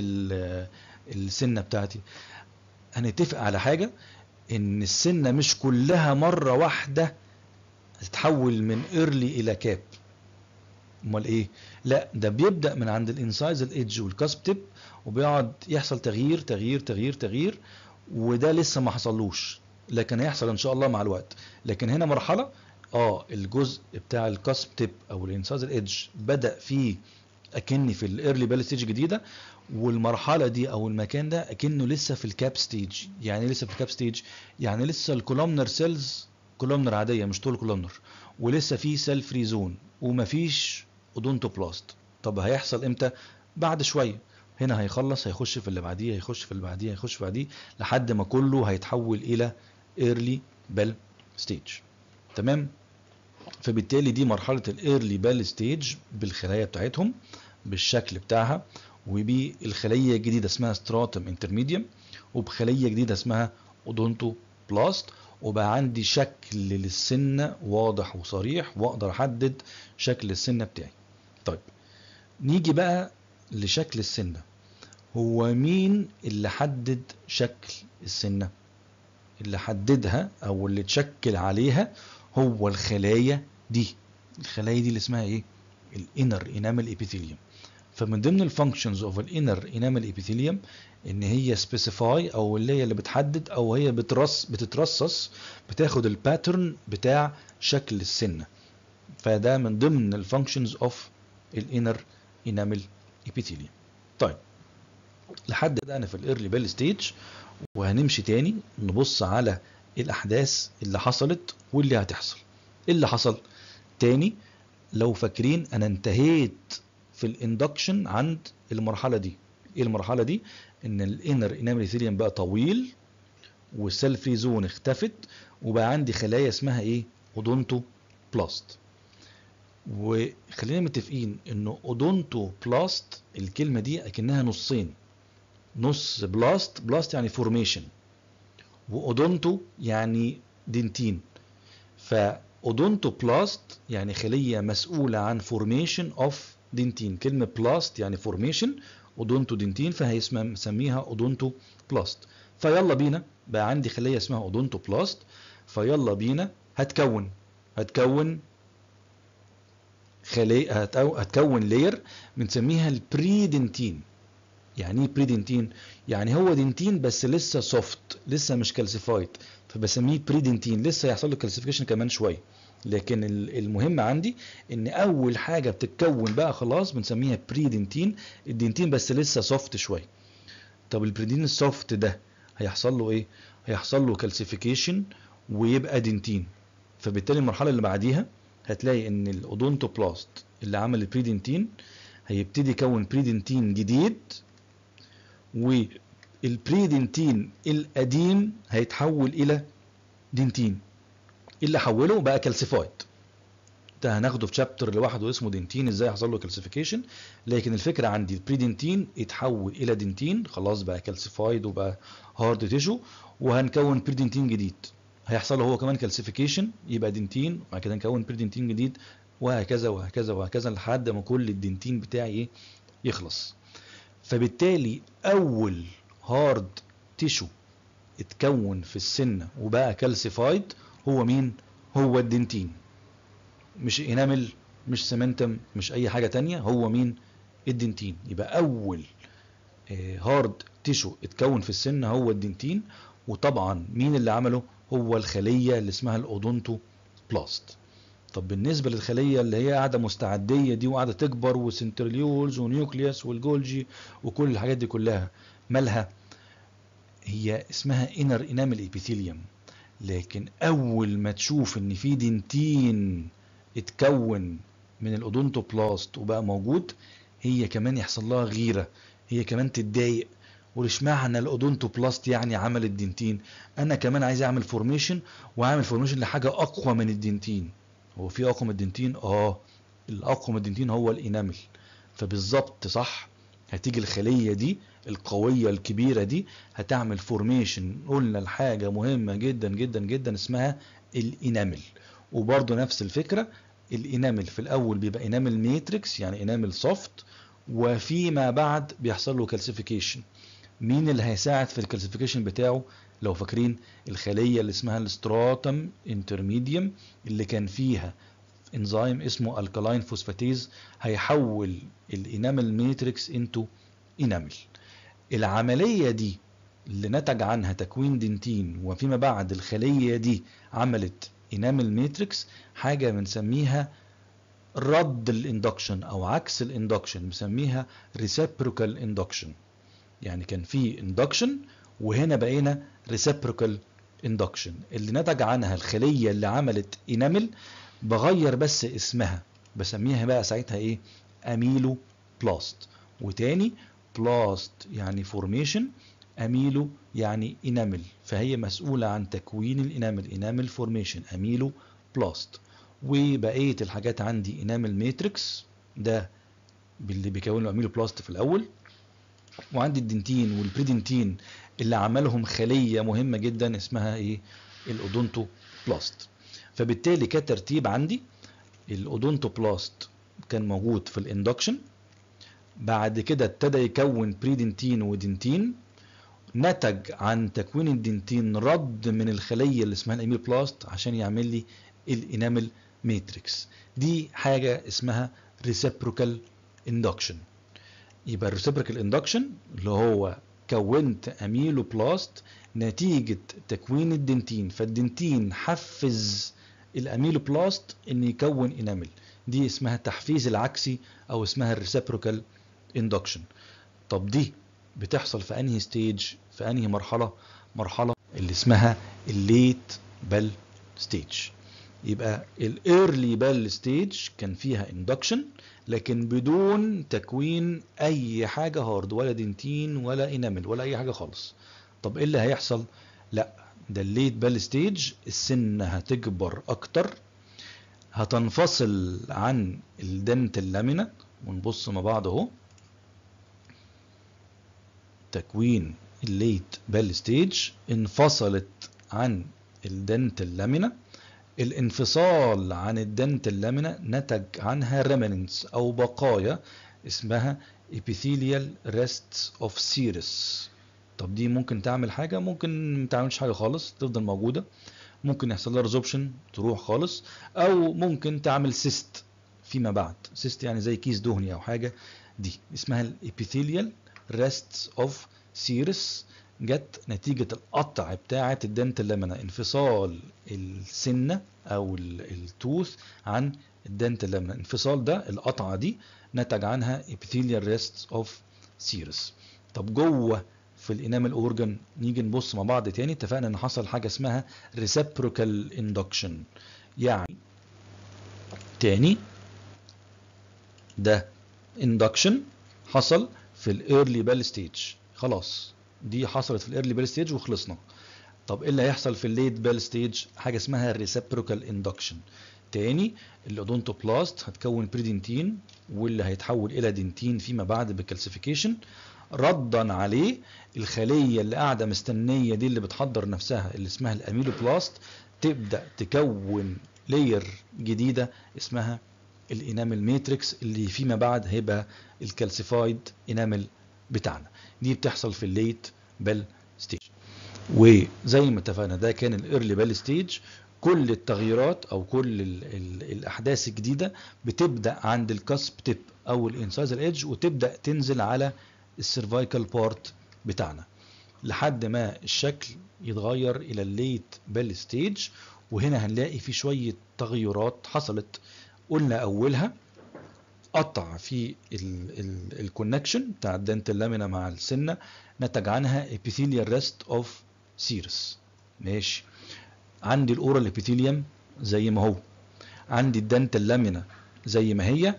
السنه بتاعتي هنتفق على حاجه ان السنه مش كلها مره واحده تتحول من ايرلي الى كاب امال ايه لا ده بيبدا من عند الانسايز الايدج والكاسب تيب وبيقعد يحصل تغيير تغيير تغيير تغيير وده لسه ما حصلوش لكن هيحصل ان شاء الله مع الوقت لكن هنا مرحله اه الجزء بتاع الكاسب تيب او الانسايز الايدج بدا فيه اكني في الايرلي بال ستيج جديده والمرحله دي او المكان ده اكنه لسه في الكاب ستيج يعني لسه في الكاب ستيج يعني لسه الكولومنر سيلز كولومنر عاديه مش طول كولومنر ولسه في سيل فري زون ومفيش اودونتوبلاست طب هيحصل امتى بعد شويه هنا هيخلص هيخش في اللي بعديه هيخش في اللي بعديه هيخش في بعديه لحد ما كله هيتحول الى ايرلي بال ستيج تمام فبالتالي دي مرحله الايرلي بال ستيج بالخلايا بتاعتهم بالشكل بتاعها وبالخليه الجديده اسمها ستراتم انترميديوم وبخليه جديده اسمها اودونتو بلاست وبقى عندي شكل للسنه واضح وصريح واقدر احدد شكل السنه بتاعي طيب نيجي بقى لشكل السنه هو مين اللي حدد شكل السنه اللي حددها او اللي تشكل عليها هو الخلايا دي الخلايا دي اللي اسمها ايه الانر انامل ابيثيليوم فمن ضمن الفانكشنز اوف الانر انامل ابيثيليوم ان هي سبيسيفاي او اللي هي اللي بتحدد او هي بترص بتترصص بتاخد الباترن بتاع شكل السنه فده من ضمن الفانكشنز اوف الانر انامل ابيثيليوم طيب لحد ده انا في الايرلي بيل ستيج وهنمشي تاني نبص على الاحداث اللي حصلت واللي هتحصل ايه اللي حصل تاني لو فاكرين انا انتهيت في الاندكشن عند المرحله دي ايه المرحله دي ان الانر انامل ايثيليوم بقى طويل والسيل فري زون اختفت وبقى عندي خلايا اسمها ايه اودونتو بلاست وخلينا متفقين انه اودونتو بلاست الكلمه دي اكنها نصين نص بلاست بلاست يعني فورميشن واودونتو يعني دنتين فاودونتو بلاست يعني خليه مسؤوله عن فورميشن اوف دنتين كلمه بلاست يعني فورميشن اودونتو دنتين فهيسميها اودونتو بلاست فيلا بينا بقى عندي خليه اسمها اودونتو بلاست فيلا بينا هتكون هتكون خليه هتكون لير بنسميها البريدنتين يعني ايه بريدنتين يعني هو دنتين بس لسه سوفت لسه مش كالسيفايد فبسميه بريدنتين لسه هيحصل له كالسيفيكيشن كمان شويه لكن المهم عندي ان اول حاجه بتتكون بقى خلاص بنسميها بريدنتين الدنتين بس لسه سوفت شويه طب البريدين السوفت ده هيحصل له ايه هيحصل له كالسيفيكيشن ويبقى دنتين فبالتالي المرحله اللي بعديها هتلاقي ان الاودونتوبلاست اللي عمل البريدنتين هيبتدي يكون بريدنتين جديد والبريدنتين القديم هيتحول الى دنتين اللي حوله بقى كالسيفايد ده هناخده في شابتر لوحده اسمه دنتين ازاي يحصل له كالسيفيكيشن لكن الفكره عندي البري دنتين يتحول الى دنتين خلاص بقى كالسيفايد وبقى هارد تيشو وهنكون بري دنتين جديد هيحصل له هو كمان كالسيفيكيشن يبقى دنتين وبعد كده نكون بري دنتين جديد وهكذا وهكذا وهكذا لحد ما كل الدنتين بتاعي ايه يخلص فبالتالي اول هارد تيشو اتكون في السنه وبقى كالسيفايد هو مين هو الدنتين مش انامل مش سمنتم مش اي حاجه تانية هو مين الدنتين يبقى اول هارد تيشو اتكون في السن هو الدنتين وطبعا مين اللي عمله هو الخليه اللي اسمها الاودونتو بلاست طب بالنسبه للخليه اللي هي قاعده مستعديه دي وقاعده تكبر وسنترليولز ونيوكليوس والجولجي وكل الحاجات دي كلها مالها هي اسمها انر انامل ابيثيليوم لكن اول ما تشوف ان في دنتين اتكون من الاودونتوبلاست وبقى موجود هي كمان يحصل لها غيره هي كمان تتضايق وليش معنى الاودونتوبلاست يعني عمل الدنتين انا كمان عايز اعمل فورميشن واعمل فورميشن لحاجه اقوى من الدنتين هو في اقوى من الدنتين اه الاقوى من الدنتين هو الانامل فبالظبط صح هتيجي الخليه دي القويه الكبيره دي هتعمل فورميشن قلنا الحاجه مهمه جدا جدا جدا اسمها الانامل وبرضه نفس الفكره الانامل في الاول بيبقى انامل ماتريكس يعني انامل سوفت وفيما بعد بيحصل له كالسيفيكيشن مين اللي هيساعد في الكالسيفيكيشن بتاعه لو فاكرين الخليه اللي اسمها الاستراتم انترميديوم اللي كان فيها انزيم اسمه الكالاين فوسفاتيز هيحول الانامل ماتريكس انتو انامل العمليه دي اللي نتج عنها تكوين دنتين وفيما بعد الخليه دي عملت انامل ماتريكس حاجه بنسميها رد الاندكشن او عكس الاندكشن بنسميها ريسيبروكال اندكشن يعني كان في اندكشن وهنا بقينا ريسيبروكال اندكشن اللي نتج عنها الخليه اللي عملت انامل بغير بس اسمها بسميها بقى ساعتها ايه اميلو بلاست وتاني بلاست يعني فورميشن اميلو يعني انامل فهي مسؤولة عن تكوين الانامل انامل فورميشن اميلو بلاست وبقية الحاجات عندي انامل ماتريكس ده اللي بيكون له اميلو بلاست في الاول وعندي الدنتين والبريدنتين اللي عملهم خلية مهمة جدا اسمها ايه الاودونتو بلاست فبالتالي كترتيب عندي الاودونتو بلاست كان موجود في الاندكشن بعد كده ابتدى يكون بريدنتين ودنتين نتج عن تكوين الدنتين رد من الخليه اللي اسمها الاميل بلاست عشان يعمل لي الانامل ماتريكس دي حاجه اسمها ريسيبروكال اندكشن يبقى الريسيبروكال اندكشن اللي هو كونت اميلو بلاست نتيجه تكوين الدنتين فالدنتين حفز الاميلو بلاست ان يكون انامل دي اسمها التحفيز العكسي او اسمها الريسيبروكال اندكشن طب دي بتحصل في انهي ستيج في انهي مرحله مرحله اللي اسمها الليت بال ستيج يبقى الايرلي بال ستيج كان فيها اندكشن لكن بدون تكوين اي حاجه هارد ولا دنتين ولا انامل ولا اي حاجه خالص طب ايه اللي هيحصل لا ده الليت بال ستيج السن هتكبر اكتر هتنفصل عن الدنت اللامينا ونبص مع بعض اهو تكوين الليت بال ستيج انفصلت عن الدنت اللامينا الانفصال عن الدنت اللامينا نتج عنها ريمننس او بقايا اسمها epithelial rests of serous طب دي ممكن تعمل حاجه ممكن ما تعملش حاجه خالص تفضل موجوده ممكن يحصل لها ريزوبشن تروح خالص او ممكن تعمل سيست فيما بعد سيست يعني زي كيس دهني او حاجه دي اسمها الابيثيليال ريستس اوف سيرس جت نتيجة القطع بتاعة الدنت اللامنا انفصال السنة او التوث عن الدنت اللامنا الانفصال ده القطعة دي نتج عنها epithelial rests of serous طب جوه في الانامل اورجن نيجي نبص مع بعض تاني اتفقنا ان حصل حاجة اسمها reciprocal induction يعني تاني ده induction حصل في الايرلي بال ستيج خلاص دي حصلت في الايرلي بال ستيج وخلصنا طب ايه اللي هيحصل في الليت بال ستيج حاجه اسمها الريسبروكال اندكشن تاني الاودونتوبلاست هتكون بريدنتين واللي هيتحول الى دنتين فيما بعد بالكالسيفيكيشن ردا عليه الخليه اللي قاعده مستنيه دي اللي بتحضر نفسها اللي اسمها الاميلوبلاست تبدا تكون لاير جديده اسمها الانامل ماتريكس اللي فيما بعد هيبقى الكالسيفايد انامل بتاعنا دي بتحصل في الليت بال ستيج وزي ما اتفقنا ده كان الايرلي بال ستيج كل التغييرات او كل ال ال الاحداث الجديده بتبدا عند الكسب تيب او الانسايزر ايدج وتبدا تنزل على السيرفايكال بارت بتاعنا لحد ما الشكل يتغير الى الليت بال ستيج وهنا هنلاقي في شويه تغيرات حصلت قلنا اولها قطع في الكونكشن بتاع الدنتال لامينا مع السنه نتج عنها epithelial rest of سيرس ماشي عندي الاورال ابيثيليوم زي ما هو عندي الدنتال لامينا زي ما هي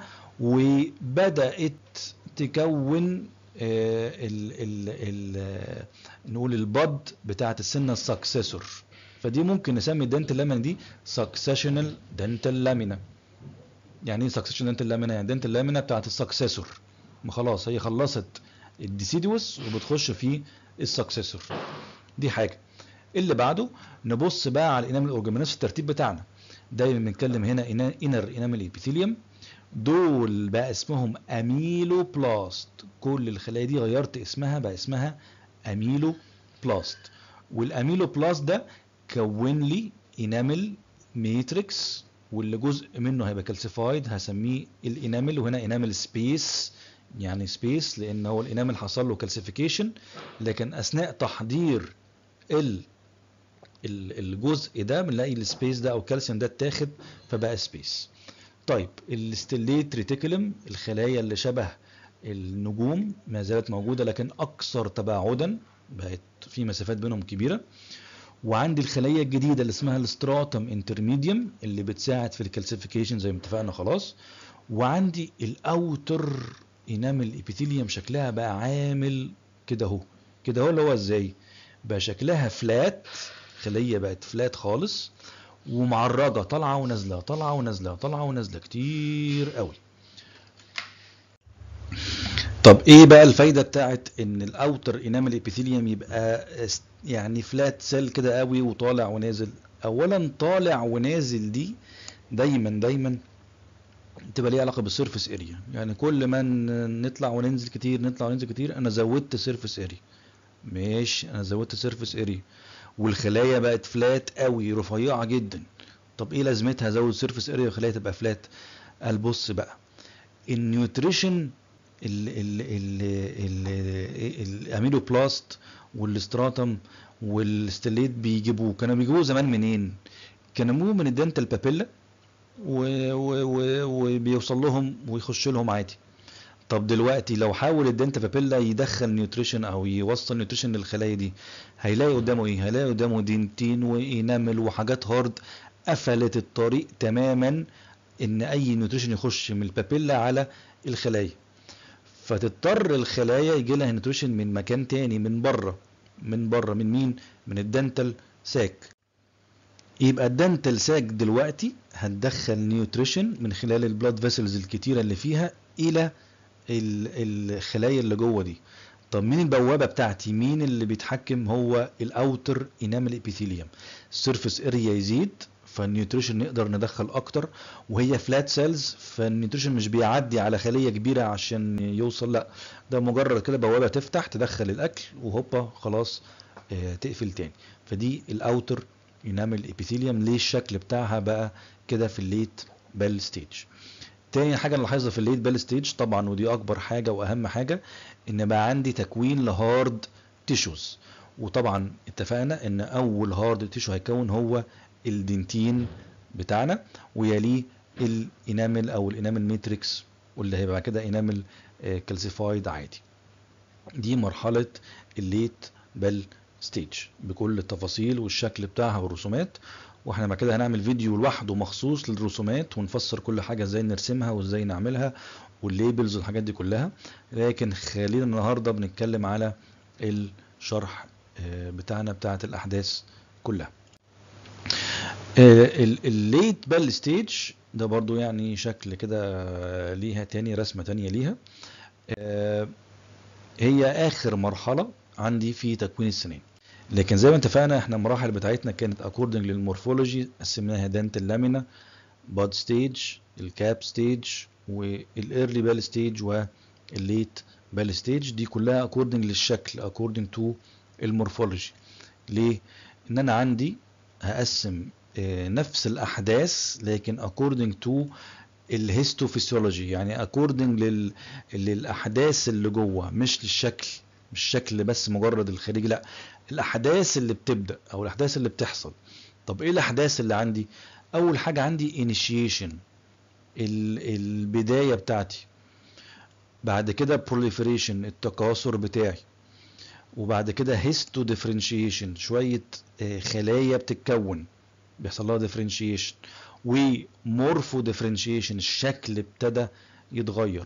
وبدات تكون آه ال ال ال نقول البد بتاعت السنه السكسيسور فدي ممكن نسمي الدنتال لامينا دي سكسيشنال دنتال لامينا يعني ايه سكسيشنال دنتال لامينا يعني دنتال لامينا بتاعت السكسيسور ما خلاص هي خلصت الديسيدوس وبتخش في السكسيسور دي حاجه اللي بعده نبص بقى على الانامل اورجانيز في الترتيب بتاعنا دايما بنتكلم هنا انر انامل ابيثيليوم دول بقى اسمهم اميلو بلاست كل الخلايا دي غيرت اسمها بقى اسمها اميلو بلاست والاميلو بلاست ده كون لي انامل ماتريكس واللي جزء منه هيبقى كالسيفايد هسميه الانامل وهنا انامل سبيس يعني سبيس لان هو الانامل حصل له كالسيفيكيشن لكن اثناء تحضير ال الجزء ده بنلاقي السبيس ده او الكالسيوم ده اتاخد فبقى سبيس طيب الستيليت ريتيكولم الخلايا اللي شبه النجوم ما زالت موجوده لكن اكثر تباعدا بقت في مسافات بينهم كبيره وعندي الخليه الجديده اللي اسمها الستراتم انترميديوم اللي بتساعد في الكالسيفيكيشن زي ما اتفقنا خلاص وعندي الاوتر انامل ابيثيليوم شكلها بقى عامل كده اهو كده اهو اللي هو ازاي بقى شكلها فلات خليه بقت فلات خالص ومعرضه طالعه ونازله طالعه ونازله طالعه ونازله كتير قوي طب ايه بقى الفايده بتاعت ان الاوتر انامل ابيثيليوم يبقى يعني فلات سيل كده قوي وطالع ونازل اولا طالع ونازل دي دايما دايما تبقى ليها علاقه بالسيرفيس اريا يعني كل ما نطلع وننزل كتير نطلع وننزل كتير انا زودت سيرفيس اريا ماشي انا زودت سيرفيس اريا والخلايا بقت فلات قوي رفيعه جدا طب ايه لازمتها ازود سيرفيس اريا والخلايا تبقى فلات قال بص بقى النيوتريشن الاميلو بلاست والستراتم والستليت بيجيبوه كانوا بيجيبوه زمان منين كانوا بيجيبوه من الدنتال بابيلا وبيوصل لهم ويخش لهم عادي طب دلوقتي لو حاول الدنتا بابيلا يدخل نيوتريشن او يوصل نيوتريشن للخلايا دي هيلاقي قدامه ايه هيلاقي قدامه دينتين وانامل وحاجات هارد قفلت الطريق تماما ان اي نيوتريشن يخش من البابيلا على الخلايا فتضطر الخلايا يجي لها نيوتريشن من مكان تاني من بره من بره من مين من الدنتال ساك يبقى الدنتال ساك دلوقتي هتدخل نيوتريشن من خلال البلاد فيسلز الكتيره اللي فيها الى الخلايا اللي جوه دي طب مين البوابه بتاعتي مين اللي بيتحكم هو الاوتر انامل ابيثيليوم السيرفيس اريا يزيد فالنيوتريشن نقدر ندخل اكتر وهي فلات سيلز فالنيوتريشن مش بيعدي على خليه كبيره عشان يوصل لا ده مجرد كده بوابه تفتح تدخل الاكل وهوبا خلاص اه تقفل تاني فدي الاوتر انامل ابيثيليوم ليه الشكل بتاعها بقى كده في الليت بال ستيج تاني حاجه نلاحظها في الليت بال ستيج طبعا ودي اكبر حاجه واهم حاجه ان بقى عندي تكوين لهارد تيشوز وطبعا اتفقنا ان اول هارد تيشو هيكون هو الدنتين بتاعنا ويليه الانامل او الانامل ماتريكس واللي هيبقى بعد كده انامل كالسيفايد عادي دي مرحله الليت بال ستيج بكل التفاصيل والشكل بتاعها والرسومات واحنا بعد كده هنعمل فيديو لوحده مخصوص للرسومات ونفسر كل حاجه ازاي نرسمها وازاي نعملها والليبلز والحاجات دي كلها لكن خلينا النهارده بنتكلم على الشرح بتاعنا بتاعه الاحداث كلها الليت بال ستيج ده برضو يعني شكل كده ليها تاني رسمة تانية ليها آه، هي اخر مرحلة عندي في تكوين السنان لكن زي ما اتفقنا احنا المراحل بتاعتنا كانت اكوردنج للمورفولوجي قسمناها دانتال لامينا باد ستيج الكاب ستيج والايرلي بال ستيج والليت بال ستيج دي كلها اكوردنج للشكل اكوردنج تو المورفولوجي ليه ان انا عندي هقسم آه، نفس الاحداث لكن according to الهيستوفيسيولوجي يعني according لل... للاحداث اللي جوه مش للشكل مش شكل بس مجرد الخارجي لا الاحداث اللي بتبدا او الاحداث اللي بتحصل طب ايه الاحداث اللي عندي اول حاجه عندي initiation ال... البدايه بتاعتي بعد كده proliferation التكاثر بتاعي وبعد كده هيستو ديفرنشيشن شويه آه، خلايا بتتكون بيحصل لها ديفرنشيشن ومورفو ديفرنشيشن الشكل ابتدى يتغير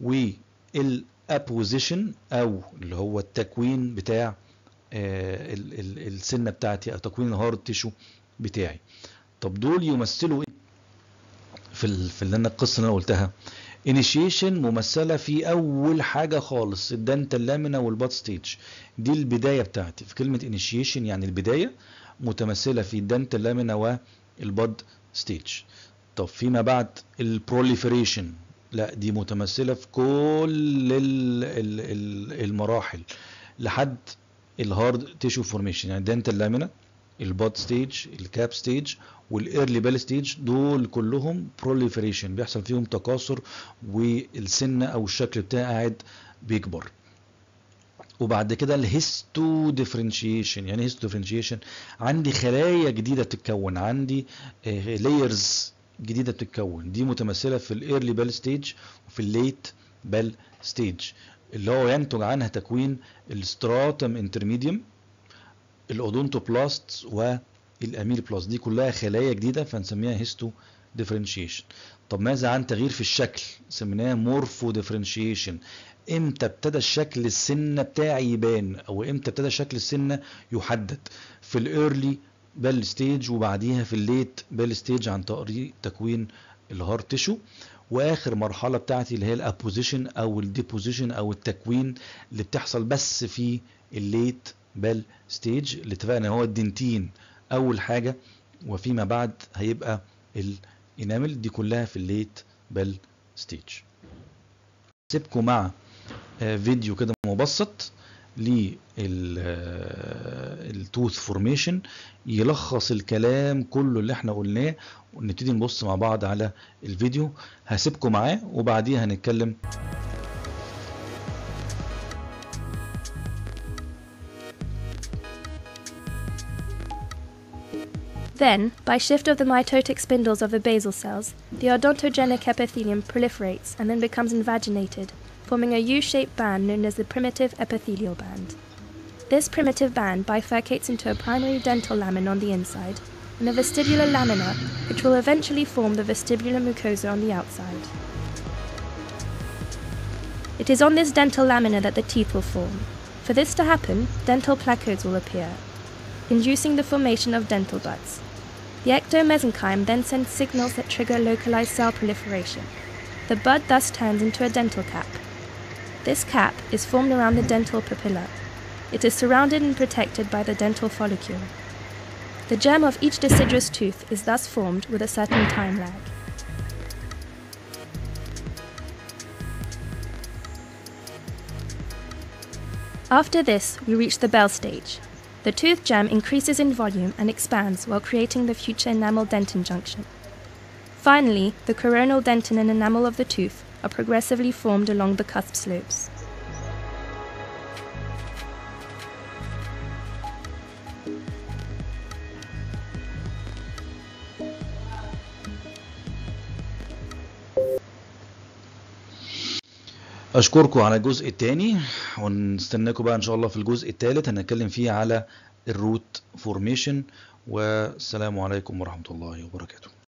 والابوزيشن او اللي هو التكوين بتاع آه، ال- ال- السنه بتاعتي او تكوين الهارد تيشو بتاعي طب دول يمثلوا ايه في ال... في اللي انا القصه اللي انا قلتها initiation ممثله في اول حاجه خالص الدنتال لامينا والبات ستيج دي البدايه بتاعتي في كلمه initiation يعني البدايه متمثله في الدنتال لامينا والباد ستيج طب فيما بعد البروليفريشن لا دي متمثله في كل ال- ال- ال- المراحل لحد الهارد تيشو فورميشن يعني الدنتال لامينا الباد ستيج الكاب ستيج والايرلي بال ستيج دول كلهم بروليفريشن بيحصل فيهم تكاثر والسنه او الشكل بتاعي قاعد بيكبر وبعد كده الهيستو ديفرنشيشن يعني هيستو ديفرنشيشن عندي خلايا جديده بتتكون عندي لايرز جديده بتتكون دي متمثله في الايرلي بال ستيج وفي الليت بال ستيج اللي هو ينتج عنها تكوين الستراتم انترميديوم الاودونتوبلاست والاميل بلاست دي كلها خلايا جديده فنسميها هيستو ديفرنشيشن طب ماذا عن تغيير في الشكل سميناه مورفو ديفرنشيشن امتى ابتدى الشكل السنه بتاعي يبان او امتى ابتدى شكل السنه يحدد في الايرلي بال ستيج وبعديها في الليت بال ستيج عن طريق تكوين الهارد تيشو واخر مرحله بتاعتي اللي هي الابوزيشن او الديبوزيشن او التكوين اللي بتحصل بس في الليت بال ستيج اللي اتفقنا ان هو الدنتين اول حاجه وفيما بعد هيبقى الانامل دي كلها في الليت بال ستيج سيبكم مع آه، فيديو كده مبسط للتوث فورميشن يلخص الكلام كله اللي احنا قلناه ونبتدي نبص مع بعض على الفيديو هسيبكم معاه وبعديها هنتكلم
Then, by shift of the mitotic spindles of the basal cells, the odontogenic epithelium proliferates and then becomes invaginated, forming a U-shaped band known as the primitive epithelial band. This primitive band bifurcates into a primary dental lamina on the inside and a vestibular lamina, which will eventually form the vestibular mucosa on the outside. It is on this dental lamina that the teeth will form. For this to happen, dental placodes will appear, inducing the formation of dental buds. The ectomesenchyme then sends signals that trigger localized cell proliferation. The bud thus turns into a dental cap. This cap is formed around the dental papilla. It is surrounded and protected by the dental follicule. The germ of each deciduous tooth is thus formed with a certain time lag. After this, we reach the bell stage. The tooth germ increases in volume and expands while creating the future enamel dentin junction. Finally, the coronal dentin and enamel of the tooth are progressively formed along the cusp slopes.
اشكركم على الجزء الثاني ونستناكم بقى ان شاء الله في الجزء الثالث هنتكلم فيه على الروت فورميشن والسلام عليكم ورحمة الله وبركاته